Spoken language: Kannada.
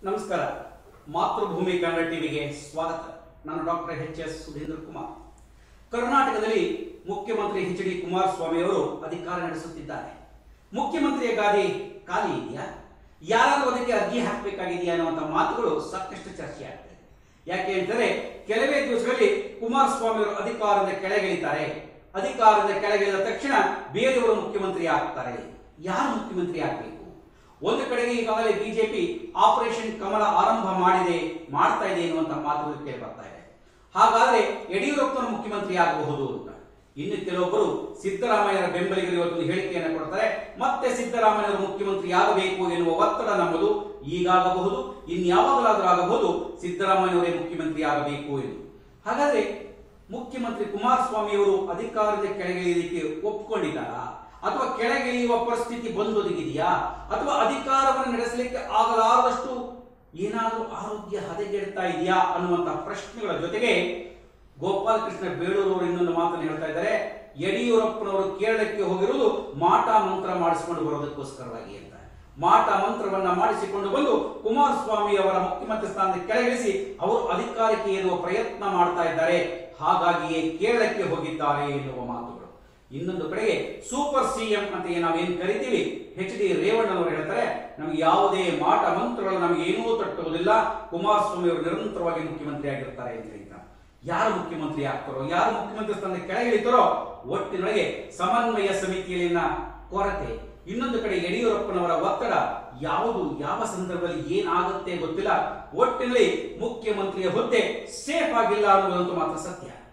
ನಮಸ್ಕಾರ ಮಾತೃಭೂಮಿ ಕನ್ನಡ ಟಿವಿಗೆ ಸ್ವಾಗತ ನಾನು doctor H S Sudheendra Kumar ಕರ್ನಾಟಕದಲ್ಲಿ ಮುಖ್ಯಮಂತ್ರಿ ಎಚ್ ಡಿ ಕುಮಾರಸ್ವಾಮಿ ಅವರು ಅಧಿಕಾರ ನಡೆಸುತ್ತಿದ್ದಾರೆ ಮುಖ್ಯಮಂತ್ರಿಯ ಗಾದಿ ಖಾಲಿ ಇದೆಯಾ ಯಾರಾದ್ರೂ ಅದಕ್ಕೆ ಅರ್ಜಿ ಹಾಕಬೇಕಾಗಿದೆಯಾ ಅನ್ನುವಂಥ ಮಾತುಗಳು ಸಾಕಷ್ಟು ಚರ್ಚೆ ಆಗ್ತದೆ ಯಾಕೆ ಅಂತಂದ್ರೆ ಕೆಲವೇ ದಿವಸಗಳಲ್ಲಿ ಕುಮಾರಸ್ವಾಮಿ ಅವರು ಅಧಿಕಾರದ ಕೆಳಗಿಳಿತಾರೆ ಅಧಿಕಾರದ ಕೆಳಗಿಳಿದ ತಕ್ಷಣ ಬೇರೆಯವರು ಮುಖ್ಯಮಂತ್ರಿ ಆಗ್ತಾರೆ ಯಾರು ಮುಖ್ಯಮಂತ್ರಿ ಆಗಬೇಕು ಒಂದು ಕಡೆಗೆ ಈಗಾಗಲೇ ಬಿಜೆಪಿ ಆಪರೇಷನ್ ಕಮಲ ಆರಂಭ ಮಾಡಿದೆ ಮಾಡ್ತಾ ಇದೆ ಎನ್ನುವಂತ ಮಾತುಗಳು ಕೇಳಿ ಬರ್ತಾ ಇದೆ ಹಾಗಾದ್ರೆ ಯಡಿಯೂರಪ್ಪನ ಮುಖ್ಯಮಂತ್ರಿ ಆಗಬಹುದು ಅಂತ ಇನ್ನು ಕೆಲವೊಬ್ಬರು ಸಿದ್ದರಾಮಯ್ಯರ ಬೆಂಬಲಿಗರು ಇವತ್ತೊಂದು ಹೇಳಿಕೆಯನ್ನು ಕೊಡ್ತಾರೆ ಮತ್ತೆ ಸಿದ್ದರಾಮಯ್ಯವರು ಮುಖ್ಯಮಂತ್ರಿ ಆಗಬೇಕು ಎನ್ನುವ ಒತ್ತಡ ನಮ್ಮದು ಈಗಾಗಬಹುದು ಇನ್ಯಾವಾಗಲಾದರೂ ಆಗಬಹುದು ಸಿದ್ದರಾಮಯ್ಯವರೇ ಮುಖ್ಯಮಂತ್ರಿ ಆಗಬೇಕು ಎಂದು ಹಾಗಾದ್ರೆ ಮುಖ್ಯಮಂತ್ರಿ ಕುಮಾರಸ್ವಾಮಿಯವರು ಅಧಿಕಾರದ ಕೆಳಗಿಳಿಯಲಿಕ್ಕೆ ಒಪ್ಪಿಕೊಂಡಿದ್ದಾರಾ ಅಥವಾ ಕೆಳಗಿಳಿಯುವ ಪರಿಸ್ಥಿತಿ ಬಂದೊದಗಿದೆಯಾ ಅಥವಾ ಅಧಿಕಾರವನ್ನು ನಡೆಸಲಿಕ್ಕೆ ಆಗಲಾರದಷ್ಟು ಏನಾದರೂ ಆರೋಗ್ಯ ಹದಗೆಡ್ತಾ ಇದೆಯಾ ಅನ್ನುವಂತ ಪ್ರಶ್ನೆಗಳ ಜೊತೆಗೆ ಗೋಪಾಲಕೃಷ್ಣ ಬೇಳೂರು ಅವರು ಇನ್ನೊಂದು ಮಾತನ್ನು ಹೇಳ್ತಾ ಇದ್ದಾರೆ ಯಡಿಯೂರಪ್ಪನವರು ಕೇರಳಕ್ಕೆ ಹೋಗಿರುವುದು ಮಾಟ ಮಂತ್ರ ಮಾಡಿಸಿಕೊಂಡು ಬರೋದಕ್ಕೋಸ್ಕರವಾಗಿ ಅಂತ ಮಾಟ ಮಂತ್ರವನ್ನ ಮಾಡಿಸಿಕೊಂಡು ಬಂದು ಕುಮಾರಸ್ವಾಮಿ ಅವರ ಮುಖ್ಯಮಂತ್ರಿ ಸ್ಥಾನದ ಕೆಳಗಿಳಿಸಿ ಅವರು ಅಧಿಕಾರಕ್ಕೆ ಏರುವ ಪ್ರಯತ್ನ ಮಾಡ್ತಾ ಇದ್ದಾರೆ ಹಾಗಾಗಿಯೇ ಕೇರಳಕ್ಕೆ ಹೋಗಿದ್ದಾರೆ ಎನ್ನುವ ಮಾತುಗಳು ಇನ್ನೊಂದು ಕಡೆಗೆ ಸೂಪರ್ ಸಿಎಂ ಅಂತ ಏನ್ ನಾವೇನ್ ಕರಿತೀವಿ ಎಚ್ ಡಿ ರೇವಣ್ಣನವರು ಹೇಳ್ತಾರೆ ನಮಗೆ ಯಾವುದೇ ಮಾಟ ಮಂತ್ರಗಳು ನಮಗೆ ಏನೂ ತಟ್ಟುವುದಿಲ್ಲ ಕುಮಾರಸ್ವಾಮಿ ಅವರು ನಿರಂತರವಾಗಿ ಮುಖ್ಯಮಂತ್ರಿ ಆಗಿರ್ತಾರೆ ಅಂತ ಹೇಳ್ತಾರೆ ಯಾರು ಮುಖ್ಯಮಂತ್ರಿ ಆಗ್ತಾರೋ ಯಾರು ಮುಖ್ಯಮಂತ್ರಿ ಸ್ಥಾನದ ಕೆಳಗಿಳಿತಾರೋ ಒಟ್ಟಿನೊಳಗೆ ಸಮನ್ವಯ ಸಮಿತಿಯಲ್ಲಿನ ಕೊರತೆ ಇನ್ನೊಂದು ಕಡೆ ಯಡಿಯೂರಪ್ಪನವರ ಒತ್ತಡ ಯಾವುದು ಯಾವ ಸಂದರ್ಭದಲ್ಲಿ ಏನಾಗುತ್ತೆ ಗೊತ್ತಿಲ್ಲ ಒಟ್ಟಿನಲ್ಲಿ ಮುಖ್ಯಮಂತ್ರಿಯ ಹುದ್ದೆ ಸೇಫ್ ಆಗಿಲ್ಲ ಅನ್ನುವುದಂತೂ ಮಾತ್ರ ಸತ್ಯ